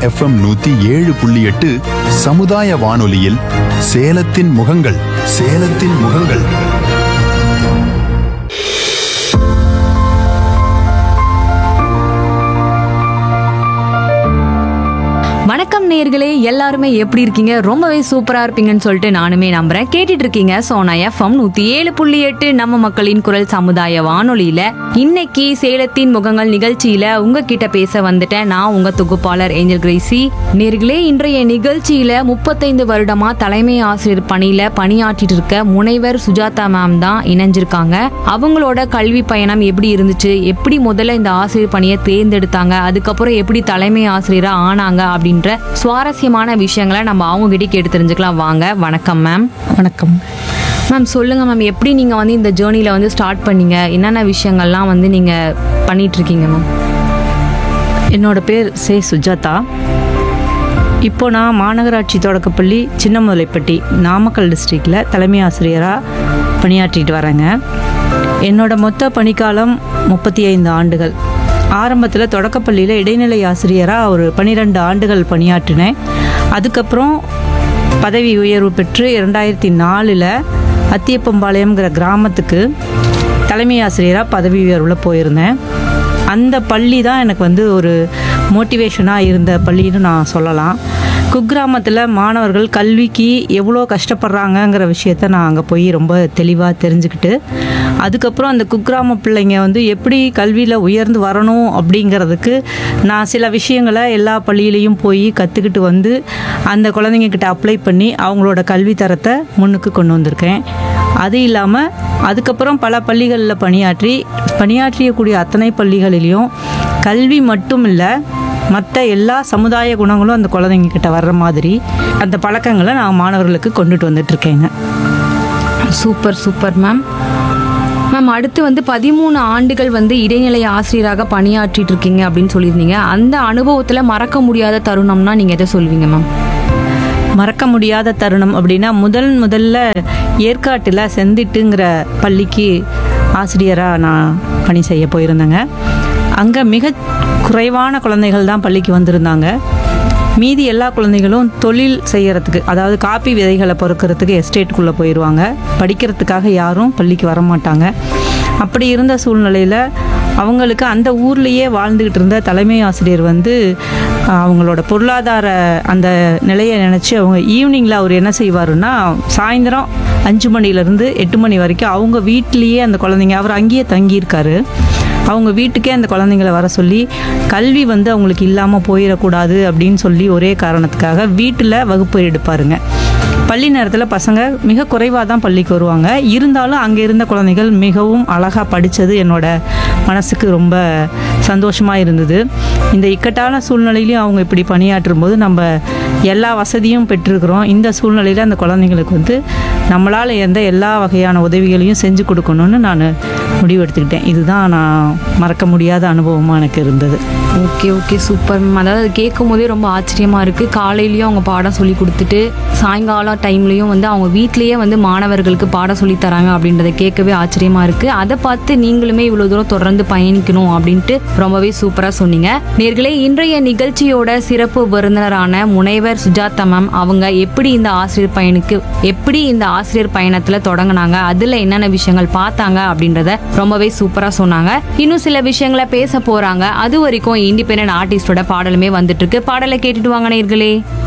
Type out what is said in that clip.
FM நூத்தி ஏழு புள்ளி எட்டு சமுதாய வானொலியில் சேலத்தின் முகங்கள் சேலத்தின் முகங்கள் வணக்கம் நேர்களே எல்லாருமே எப்படி இருக்கீங்க ரொம்பவே சூப்பரா இருப்பீங்கன்னு சொல்லிட்டு நானுமே நம்புறேன் கேட்டுட்டு இருக்கீங்க சோனா எஃப்எம் நூத்தி ஏழு புள்ளி எட்டு நம்ம மக்களின் குரல் சமுதாய வானொலியில இன்னைக்கு சேலத்தின் முகங்கள் நிகழ்ச்சியில உங்ககிட்ட பேச வந்துட்டேன் நான் உங்க தொகுப்பாளர் ஏஞ்சல் கிரேசி நேர்களே இன்றைய நிகழ்ச்சியில முப்பத்தைந்து வருடமா தலைமை ஆசிரியர் பணியில பணியாற்றிட்டு இருக்க முனைவர் சுஜாதா மேம் தான் இணைஞ்சிருக்காங்க அவங்களோட கல்வி பயணம் எப்படி இருந்துச்சு எப்படி முதல்ல இந்த ஆசிரியர் பணியை தேர்ந்தெடுத்தாங்க அதுக்கப்புறம் எப்படி தலைமை ஆசிரியரா ஆனாங்க அப்படின்ற சுவாரஸ்யமான விஷயங்களை நம்ம அவங்க கிட்ட கேட்டு தெரிஞ்சுக்கலாம் வாங்க வணக்கம் மேம் வணக்கம் மேம் சொல்லுங்க மேம் எப்படி நீங்க வந்து இந்த ஜேர்னில வந்து ஸ்டார்ட் பண்ணீங்க என்னென்ன விஷயங்கள்லாம் வந்து நீங்க பண்ணிட்டு இருக்கீங்க மேம் என்னோட பேர் சே சுஜாதா இப்போ நான் மாநகராட்சி தொடக்கப்பள்ளி சின்னமுதலைப்பட்டி நாமக்கல் டிஸ்ட்ரிக்டில் தலைமை ஆசிரியராக பணியாற்றிட்டு வரேங்க என்னோட மொத்த பணிக்காலம் முப்பத்தி ஐந்து ஆண்டுகள் ஆரம்பத்தில் தொடக்கப்பள்ளியில் இடைநிலை ஆசிரியராக ஒரு பன்னிரெண்டு ஆண்டுகள் பணியாற்றினேன் அதுக்கப்புறம் பதவி உயர்வு பெற்று இரண்டாயிரத்தி நாலில் அத்தியப்பம்பாளையம்ங்கிற கிராமத்துக்கு தலைமை ஆசிரியராக பதவி உயர்வில் போயிருந்தேன் அந்த பள்ளி தான் எனக்கு வந்து ஒரு மோட்டிவேஷனாக இருந்த பள்ளின்னு நான் சொல்லலாம் குக்கிராமத்தில் மாணவர்கள் கல்விக்கு எவ்வளோ கஷ்டப்படுறாங்கங்கிற விஷயத்த நான் அங்கே போய் ரொம்ப தெளிவாக தெரிஞ்சுக்கிட்டு அதுக்கப்புறம் அந்த குக்கிராம பிள்ளைங்க வந்து எப்படி கல்வியில் உயர்ந்து வரணும் அப்படிங்கிறதுக்கு நான் சில விஷயங்களை எல்லா பள்ளியிலையும் போய் கற்றுக்கிட்டு வந்து அந்த குழந்தைங்க கிட்ட அப்ளை பண்ணி அவங்களோட கல்வி தரத்தை முன்னுக்கு கொண்டு வந்திருக்கேன் அது இல்லாமல் அதுக்கப்புறம் பல பள்ளிகளில் பணியாற்றி பணியாற்றியக்கூடிய அத்தனை பள்ளிகளிலையும் கல்வி மட்டும் இல்லை மற்ற எல்லா சமுதாய குணங்களும் அந்த குழந்தைங்க கிட்ட வர்ற மாதிரி அந்த பழக்கங்களை நான் மாணவர்களுக்கு கொண்டுட்டு வந்துட்டு இருக்கேங்க சூப்பர் சூப்பர் மேம் மேம் அடுத்து வந்து பதிமூணு ஆண்டுகள் வந்து இடைநிலை ஆசிரியராக பணியாற்றிட்டு இருக்கீங்க அப்படின்னு சொல்லியிருந்தீங்க அந்த அனுபவத்தில் மறக்க முடியாத தருணம்னா நீங்கள் எதை சொல்வீங்க மேம் மறக்க முடியாத தருணம் அப்படின்னா முதல் முதல்ல ஏற்காட்டில் செந்திட்டுங்கிற பள்ளிக்கு ஆசிரியராக நான் பணி செய்ய போயிருந்தேங்க அங்கே மிக குறைவான குழந்தைகள் தான் பள்ளிக்கு வந்திருந்தாங்க மீதி எல்லா குழந்தைகளும் தொழில் செய்யறதுக்கு அதாவது காப்பி விதைகளை பொறுக்கிறதுக்கு எஸ்டேட்டுக்குள்ளே போயிடுவாங்க படிக்கிறதுக்காக யாரும் பள்ளிக்கு வர மாட்டாங்க அப்படி இருந்த சூழ்நிலையில் அவங்களுக்கு அந்த ஊர்லேயே வாழ்ந்துக்கிட்டு இருந்த தலைமை ஆசிரியர் வந்து ஆஹ், அவங்களோட பொருளாதார அந்த நிலையை நினச்சி அவங்க ஈவினிங்கில் அவர் என்ன செய்வாருன்னா சாயந்தரம் அஞ்சு மணிலேருந்து எட்டு மணி வரைக்கும் அவங்க வீட்டிலேயே அந்த குழந்தைங்க அவர் அங்கேயே தங்கியிருக்காரு அவங்க வீட்டுக்கே அந்த குழந்தைங்கள வர சொல்லி கல்வி வந்து அவங்களுக்கு இல்லாமல் போயிடக்கூடாது அப்படின்னு சொல்லி ஒரே காரணத்துக்காக வீட்டில் வகுப்பு எடுப்பாருங்க பள்ளி நேரத்தில் பசங்க மிக குறைவாக தான் பள்ளிக்கு வருவாங்க இருந்தாலும் அங்கே இருந்த குழந்தைகள் மிகவும் அழகாக படித்தது என்னோட மனசுக்கு ரொம்ப சந்தோஷமாக இருந்தது இந்த இக்கட்டான சூழ்நிலையிலையும் அவங்க இப்படி பணியாற்றும் போது நம்ம எல்லா வசதியும் பெற்றிருக்கிறோம் இந்த சூழ்நிலையில் அந்த குழந்தைங்களுக்கு வந்து நம்மளால் எந்த எல்லா வகையான உதவிகளையும் செஞ்சு கொடுக்கணும்னு நான் முடிவெடுத்துக்கிட்டேன் இதுதான் நான் மறக்க முடியாத அனுபவமாக எனக்கு இருந்தது ஓகே ஓகே சூப்பர் மேம் அதாவது கேட்கும் போதே ரொம்ப ஆச்சரியமா இருக்கு காலையிலயும் அவங்க பாடம் சொல்லி கொடுத்துட்டு சாயங்காலம் டைம்லயும் வந்து அவங்க வீட்லயே வந்து மாணவர்களுக்கு பாடம் சொல்லி தராங்க அப்படின்றத கேட்கவே ஆச்சரியமா இருக்கு அதை பார்த்து நீங்களுமே இவ்வளவு தூரம் தொடர்ந்து பயணிக்கணும் அப்படின்ட்டு ரொம்பவே சூப்பரா சொன்னீங்க நேர்களே இன்றைய நிகழ்ச்சியோட சிறப்பு விருந்தினரான முனைவர் சுஜாதா மேம் அவங்க எப்படி இந்த ஆசிரியர் பயனுக்கு எப்படி இந்த ஆசிரியர் பயணத்துல தொடங்குனாங்க அதுல என்னென்ன விஷயங்கள் பார்த்தாங்க அப்படின்றத ரொம்பவே சூப்பரா சொன்னாங்க இன்னும் சில விஷயங்களை பேச போறாங்க அது வரைக்கும் இண்டிபெண்டன்ட் ஆர்டிஸ்டோட பாடலுமே வந்துட்டு இருக்கு பாடலை கேட்டுட்டு வாங்க நேர்களே